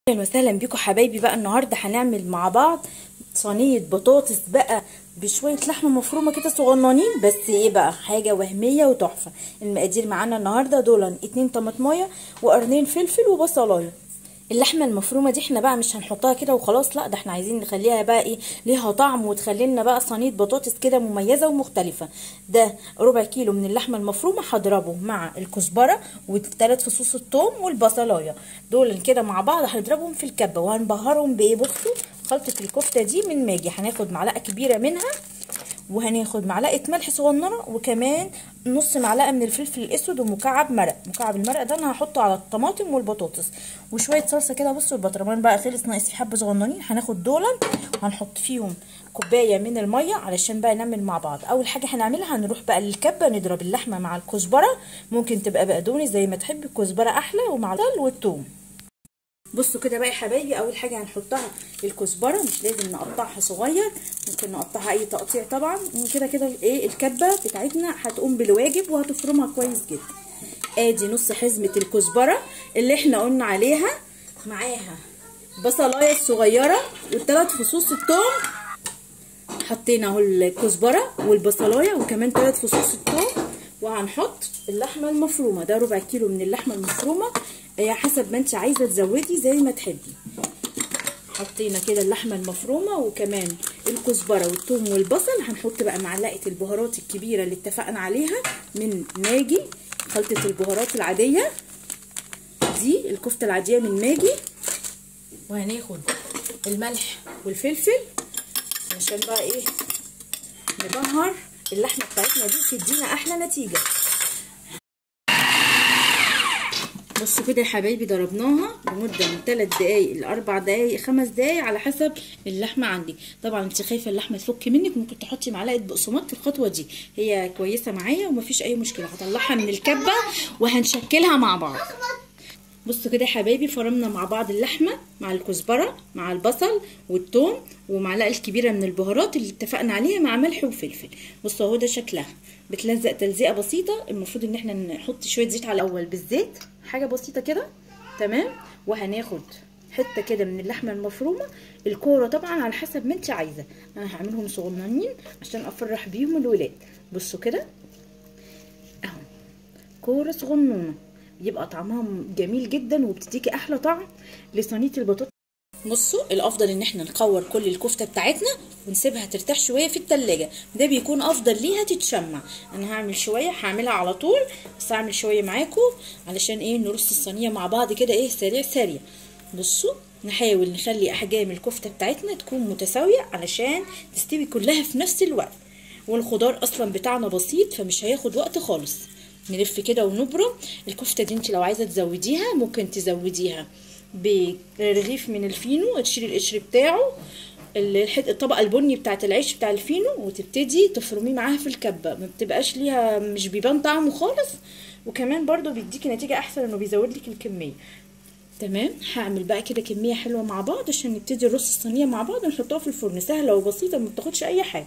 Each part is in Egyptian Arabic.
اهلا وسهلا بيكم حبايبي بقى النهارده هنعمل مع بعض صينيه بطاطس بقى بشويه لحمه مفرومه كده صغننين بس ايه بقى حاجه وهميه وتحفه المقادير معانا النهارده دول اتنين طماطمايه وقرنين فلفل وبصلايه اللحمه المفرومه دي احنا بقى مش هنحطها كده وخلاص لا ده احنا عايزين نخليها بقى ايه ليها طعم وتخلي لنا بقى صينيه بطاطس كده مميزه ومختلفه ده ربع كيلو من اللحمه المفرومه هضربه مع الكزبره وثلاث فصوص الثوم والبصلايه دول كده مع بعض هنضربهم في الكبه وهنبهرهم بايه بصوا خلطه الكفته دي من ماجي هناخد معلقه كبيره منها وهناخد معلقه ملح صغننه وكمان نص معلقه من الفلفل الاسود ومكعب مرق مكعب المرق ده انا هحطه على الطماطم والبطاطس وشويه صلصه كده بصوا البطرمان بقى خلص ناقص فيه حبه صغننين هناخد دول وهنحط فيهم كوبايه من الميه علشان بقى نعمل مع بعض اول حاجه هنعملها هنروح بقى للكبه نضرب اللحمه مع الكزبره ممكن تبقى بقدونس زي ما تحبي الكزبره احلى ومع البصل والثوم بصوا كده بقى يا حبايبي اول حاجه هنحطها الكزبره مش لازم نقطعها صغير ممكن نقطعها اي تقطيع طبعا كده كده ايه الكبه بتاعتنا هتقوم بالواجب وهتفرمها كويس جدا ادي نص حزمه الكزبره اللي احنا قلنا عليها معاها بصلايه الصغيره والثلاث فصوص الثوم حطينا اهو الكزبره والبصلايه وكمان ثلاث فصوص الثوم وهنحط اللحمه المفرومه ده ربع كيلو من اللحمه المفرومه حسب ما انت عايزه تزودي زي ما تحبي حطينا كده اللحمه المفرومه وكمان الكزبره والثوم والبصل هنحط بقى معلقه البهارات الكبيره اللي اتفقنا عليها من ماجي خلطه البهارات العاديه دي الكفته العاديه من ماجي وهناخد الملح والفلفل عشان بقى ايه نبهر اللحمه بتاعتنا دي تدينا احلى نتيجه بصوا كده يا حبايبي ضربناها لمده من 3 دقايق ل 4 دقايق 5 دقايق على حسب اللحمه عندك طبعا انت خايفه اللحمه تفك منك ممكن تحطي معلقه بقسماط في الخطوه دي هي كويسه معايا ومفيش اي مشكله هطلعها من الكبه وهنشكلها مع بعض بصوا كده يا حبايبي فرمنا مع بعض اللحمه مع الكزبره مع البصل والثوم ومعلقه الكبيره من البهارات اللي اتفقنا عليها مع ملح وفلفل بصوا اهو ده شكلها بتلزق تلزيقه بسيطه المفروض ان احنا نحط شويه زيت على الاول بالزيت حاجه بسيطه كده تمام وهناخد حته كده من اللحمه المفرومه الكوره طبعا على حسب ما انت عايزه انا هعملهم صغننين عشان افرح بيهم الولاد بصوا كده اهو كوره صغنونه يبقى طعمها جميل جدا وبتديكي احلى طعم لصينيه البطاطس بصوا الافضل ان احنا نكور كل الكفته بتاعتنا ونسيبها ترتاح شويه في التلاجة ده بيكون افضل ليها تتشمع انا هعمل شويه هعملها على طول بس هعمل شويه معاكم علشان ايه نرص الصينيه مع بعض كده ايه سريع سريع بصوا نحاول نخلي احجام الكفته بتاعتنا تكون متساويه علشان تستوي كلها في نفس الوقت والخضار اصلا بتاعنا بسيط فمش هياخد وقت خالص نلف كده ونبرم الكفته دي انت لو عايزه تزوديها ممكن تزوديها برغيف من الفينو تشيلي القشر بتاعه الطبقه البني بتاعه العيش بتاع الفينو وتبتدي تفرميه معاها في الكبه ما بتبقاش ليها مش بيبان طعمه خالص وكمان برضو بيديكي نتيجه احسن انه بيزود لك الكميه تمام هعمل بقى كده كميه حلوه مع بعض عشان نبتدي نرص الصينيه مع بعض ونحطها في الفرن سهله وبسيطه ما بتاخدش اي حاجه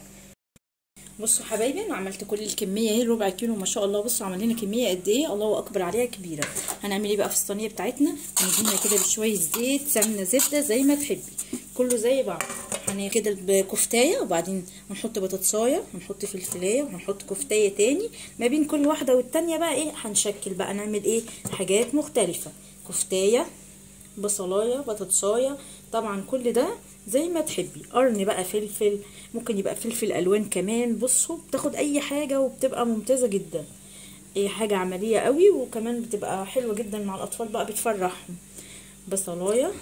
بصوا حبايبي انا عملت كل الكميه اهي ربع كيلو ما شاء الله بصوا عمل لنا كميه قد ايه الله اكبر عليها كبيره هنعمل ايه بقى في الصينيه بتاعتنا هندهنها كده بشويه زيت سمنه زبده زي ما تحبي كله زي بعض هناخد كده بكفتايه وبعدين هنحط بطاطسايه هنحط فلفلايه وهنحط كفتايه تاني ما بين كل واحده والتانيه بقى ايه هنشكل بقى نعمل ايه حاجات مختلفه كفتايه بصلايه بطاطسايه طبعا كل ده زي ما تحبي قرن بقى فلفل ممكن يبقى فلفل الوان كمان بصوا بتاخد اي حاجه وبتبقى ممتازه جدا اي حاجه عمليه قوي وكمان بتبقى حلوه جدا مع الاطفال بقى بتفرحهم بصلايه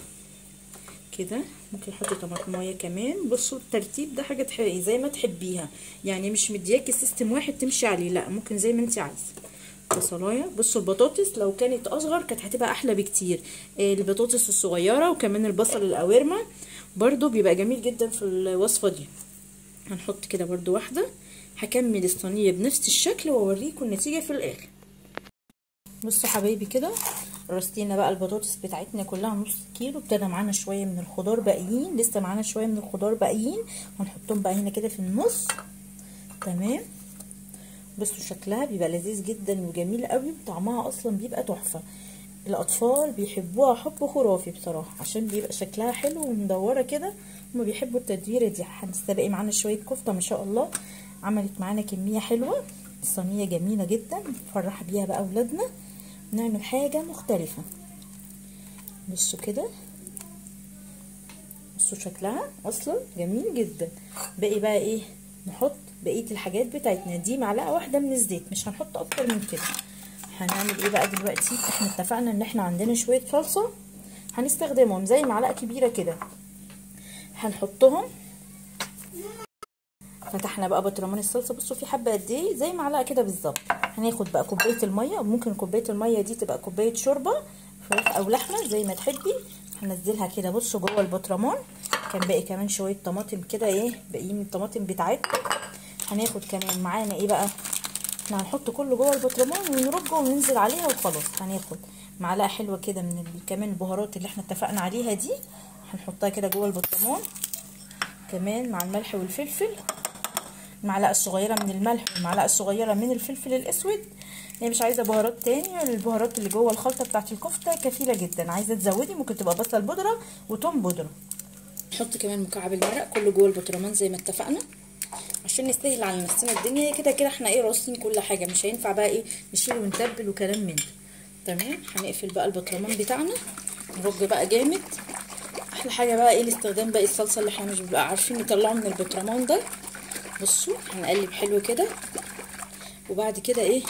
كده ممكن نحط طماطمايه كمان بصوا الترتيب ده حاجه تحبي زي ما تحبيها يعني مش مدياكي سيستم واحد تمشي عليه لا ممكن زي ما انت عايزه بصلايه بصوا البطاطس لو كانت اصغر كانت هتبقى احلى بكتير البطاطس الصغيره وكمان البصل القوارمه برضو بيبقى جميل جدا في الوصفه دي هنحط كده برضو واحده هكمل الصينيه بنفس الشكل واوريكم النتيجه في الاخر بصوا حبايبي كده رصينا بقى البطاطس بتاعتنا كلها نص كيلو ابتدى معانا شويه من الخضار باقيين لسه معانا شويه من الخضار باقيين هنحطهم بقى هنا كده في النص تمام بصوا شكلها بيبقى لذيذ جدا وجميل قوي وطعمها اصلا بيبقى تحفه الاطفال بيحبوها حب خرافي بصراحه عشان بيبقى شكلها حلو ومدوره كده هما بيحبوا التدويره دي هنستبقي معانا شويه كفته ما شاء الله عملت معانا كميه حلوه الصينيه جميله جدا نفرح بيها بقى اولادنا نعمل حاجه مختلفه بصوا كده بصوا شكلها اصلا جميل جدا باقي بقى ايه نحط بقيه الحاجات بتاعتنا دي معلقه واحده من الزيت مش هنحط اكتر من كده هنعمل ايه بقى دلوقتي احنا اتفقنا ان احنا عندنا شويه صلصه هنستخدمهم زي معلقه كبيره كده هنحطهم فتحنا بقى بطرمان الصلصه بصوا في حبه قد ايه زي معلقه كده بالظبط هناخد بقى كوبايه الميه ممكن كوبايه الميه دي تبقى كوبايه شوربه فراخ او لحمه زي ما تحبي هنزلها كده بصوا جوه البطرمان كان باقي كمان شويه طماطم كده ايه باقيين الطماطم بتاعتنا هناخد كمان معانا ايه بقى احنا هنحط كله جوه البطرمان ونرجه وننزل عليها وخلاص هناخد معلقه حلوه كده من كمان البهارات اللي احنا اتفقنا عليها دي هنحطها كده جوه البطرمان كمان مع الملح والفلفل المعلقه الصغيره من الملح والمعلقه الصغيره من الفلفل الاسود هي مش عايزه بهارات تاني البهارات اللي جوه الخلطه بتاعت الكفته كفيله جدا عايزه تزودي ممكن تبقى بصل بودره وتوم بودره نحط كمان مكعب المرق كله جوه البطرمان زي ما اتفقنا عشان نستاهل على نفسنا الدنيا كده كده احنا ايه راصين كل حاجه مش هينفع بقى ايه نشيل ونتبل وكلام من ده تمام هنقفل بقى البطرمان بتاعنا نرج بقى جامد احلى حاجه بقى ايه الاستخدام بقى الصلصه اللي احنا مش بنبقى عارفين نطلعه من البطرمان ده بصوا هنقلب حلو كده وبعد كده ايه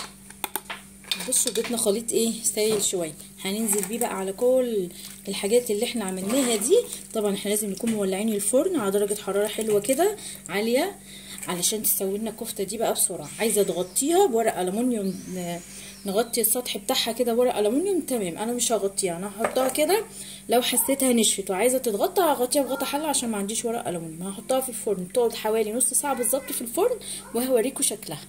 بصوا اديتنا خليط ايه سايل شويه هننزل بيه بقى على كل الحاجات اللي احنا عملناها دي طبعا احنا لازم نكون مولعين الفرن على درجه حراره حلوه كده عاليه علشان تسوي لنا الكفته دي بقى بسرعه عايزه تغطيها بورق الومنيوم نغطي السطح بتاعها كده بورق الومنيوم تمام انا مش هغطيها انا هحطها كده لو حسيتها نشفت وعايزه تتغطى هغطيها بغطا حله عشان ما عنديش ورق الومنيوم هحطها في الفرن تقعد حوالي نص ساعه بالظبط في الفرن وهوريكم شكلها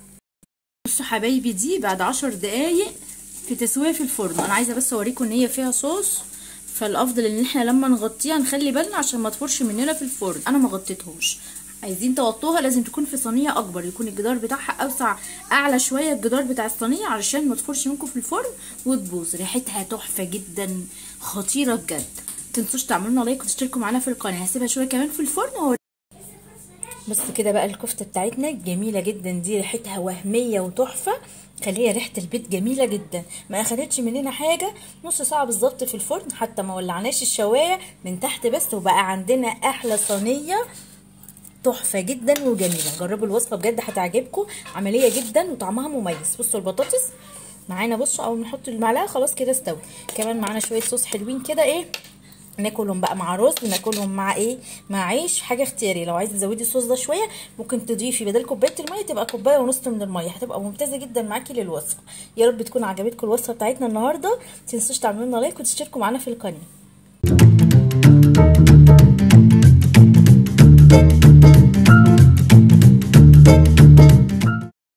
بصوا حبايبي دي بعد عشر دقايق في تسويه في الفرن انا عايزه بس اوريكم ان هي فيها صوص فالافضل ان احنا لما نغطيها نخلي بالنا عشان ما تفرش مننا في الفرن انا ما غطيتهوش عايزين تغطوها لازم تكون في صينيه اكبر يكون الجدار بتاعها اوسع اعلى شويه الجدار بتاع الصينيه علشان ما تفرش منكم في الفرن وتبوظ ريحتها تحفه جدا خطيره بجد متنسوش تعملوا لنا لايك وتشتركوا معانا في القناه هسيبها شويه كمان في الفرن بس كده بقى الكفته بتاعتنا جميله جدا دي ريحتها وهميه وتحفه خليها ريحه البيت جميله جدا ما اخدتش مننا حاجه نص ساعه بالظبط في الفرن حتى ما ولعناش الشوايه من تحت بس وبقى عندنا احلى صينيه تحفه جدا وجميله جربوا الوصفه بجد هتعجبكم عمليه جدا وطعمها مميز بصوا البطاطس معانا بصوا اول ما نحط المعلقه خلاص كده استوي كمان معانا شويه صوص حلوين كده ايه ناكلهم بقى مع رز ناكلهم مع ايه مع عيش حاجه اختياري لو عايزه تزودي الصوص ده شويه ممكن تضيفي بدل كوبايه الميه تبقى كوبايه ونص من الميه هتبقى ممتازه جدا معاكي للوصفه يا رب تكون عجبتكم الوصفه بتاعتنا النهارده متنسوش تعملوا لنا لايك وتشتركوا معانا في القناه